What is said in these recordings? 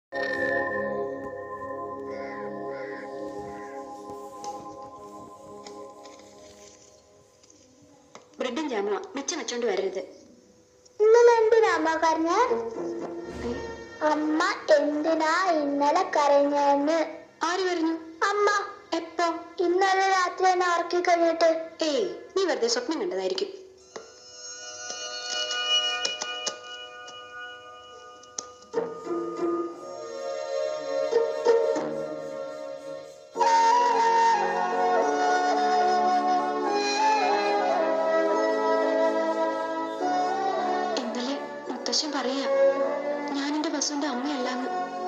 ബ്രെഡും ജാമുവാ മിച്ചം വെച്ചോണ്ട് വരരുത് ഇന്നലെ എന്തിനാ അമ്മ കരഞ്ഞ ഏ, അമ്മ എന്തിനാ ഇന്നലെ കരഞ്ഞെന്ന് ആര് പറഞ്ഞു അമ്മ എപ്പോ ഇന്നലെ രാത്രി എന്നെ ഉറക്കി കഴിഞ്ഞിട്ട് ഏയ് നീ വെറുതെ സ്വപ്നം കണ്ടതായിരിക്കും ഇന്നലെ മുത്തശ്ശൻ പറയാ ഞാൻ എന്റെ വസുവിന്റെ അമ്മയല്ലാന്ന്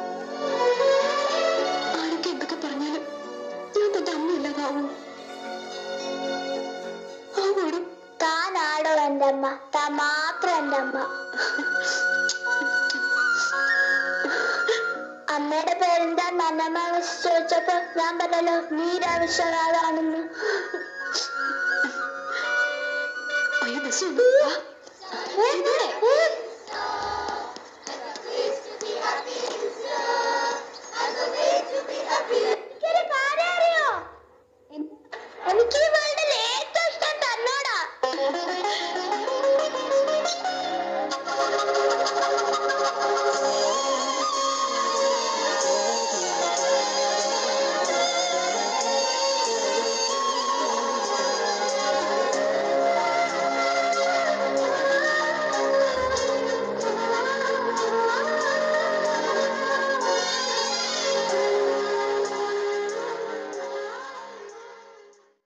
ആരൊക്കെ എന്തൊക്കെ പറഞ്ഞാലും ഞാൻ തന്റെ അമ്മയില്ലാതാവും ആവോടും താനാടോ എന്റെ അമ്മ താൻ മാത്രം എന്റെ അമ്മ അമ്മയുടെ പേരെന്താ നന്നമ്മ ചോദിച്ചപ്പോ ഞാൻ പറഞ്ഞല്ലോ നീരാവശ്യമാണെന്ന് അയ്യോ ബസ് വന്നു വാ. ഇവിടെ.